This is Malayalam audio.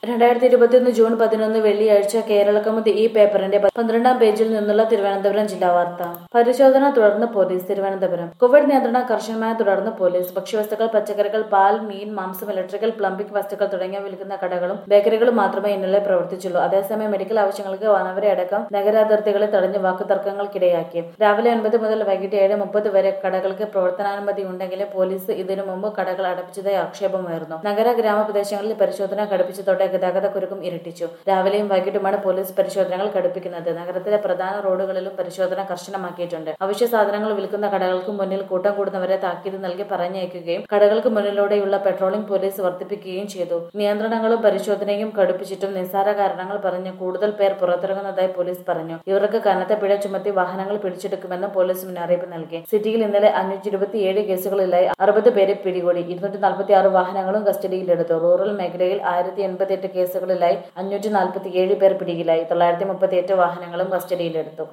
രണ്ടായിരത്തി ഇരുപത്തിയൊന്ന് ജൂൺ പതിനൊന്ന് വെള്ളിയാഴ്ച കേരളകൗമുദി ഈ പേപ്പറിന്റെ പന്ത്രണ്ടാം പേജിൽ നിന്നുള്ള തിരുവനന്തപുരം ജില്ലാ വാർത്ത പരിശോധന തുടർന്ന് പോലീസ് തിരുവനന്തപുരം കോവിഡ് നിയന്ത്രണം കർശനമായി തുടർന്ന് പോലീസ് ഭക്ഷ്യവസ്തുക്കൾ പച്ചക്കറികൾ പാൽ മീൻ മാംസം ഇലക്ട്രിക്കൽ പ്ലംബിംഗ് വസ്തുക്കൾ തുടങ്ങിയ വിൽക്കുന്ന കടകളും ബേക്കറികളും മാത്രമേ ഇന്നലെ പ്രവർത്തിച്ചുള്ളൂ അതേസമയം മെഡിക്കൽ ആവശ്യങ്ങൾക്ക് വന്നവരെ അടക്കം നഗരാതിർത്തികളെ തടഞ്ഞ് വാക്കുതർക്കങ്ങൾക്കിടയാക്കി രാവിലെ ഒൻപത് മുതൽ വൈകിട്ട് ഏഴ് മുപ്പത് വരെ കടകൾക്ക് പ്രവർത്തനാനുമതി ഉണ്ടെങ്കിലും പോലീസ് ഇതിനു മുമ്പ് കടകൾ അടപ്പിച്ചതായി ആക്ഷേപമായിരുന്നു നഗര ഗ്രാമപ്രദേശങ്ങളിൽ പരിശോധന കടുപ്പിച്ചതോടെ ഗതാഗത കുരുക്കും ഇരട്ടിച്ചു രാവിലെയും വൈകിട്ടുമാണ് പോലീസ് പരിശോധനകൾ കടുപ്പിക്കുന്നത് നഗരത്തിലെ പ്രധാന റോഡുകളിലും പരിശോധന കർശനമാക്കിയിട്ടുണ്ട് അവശ്യ സാധനങ്ങൾ വിൽക്കുന്ന കടകൾക്ക് മുന്നിൽ കൂട്ടം കൂടുന്നവരെ താക്കീത് നൽകി പറഞ്ഞയക്കുകയും കടകൾക്ക് മുന്നിലൂടെയുള്ള പെട്രോളിംഗ് പോലീസ് വർദ്ധിപ്പിക്കുകയും ചെയ്തു നിയന്ത്രണങ്ങളും പരിശോധനയും കടുപ്പിച്ചിട്ടും നിസ്സാര കാരണങ്ങൾ പറഞ്ഞ് കൂടുതൽ പേർ പുറത്തിറങ്ങുന്നതായി പോലീസ് പറഞ്ഞു ഇവർക്ക് കനത്ത പിഴ ചുമത്തി വാഹനങ്ങൾ പിടിച്ചെടുക്കുമെന്ന് പോലീസ് മുന്നറിയിപ്പ് നൽകി സിറ്റിയിൽ ഇന്നലെ അഞ്ഞൂറ്റി ഇരുപത്തിയേഴ് കേസുകളിലായി അറുപത് പേരെ പിടികൂടി ഇരുന്നൂറ്റി നാൽപ്പത്തി ആറ് വാഹനങ്ങളും കസ്റ്റഡിയിലെടുത്തു റൂറൽ മേഖലയിൽ ആയിരത്തി എൺപത്തിയെട്ട് കേസുകളിലായി അഞ്ഞൂറ്റി നാൽപ്പത്തിയേഴ് പേർ പിടിയിലായി തൊള്ളായിരത്തി മുപ്പത്തിയെട്ട് വാഹനങ്ങളും കസ്റ്റഡിയിലെടുത്തു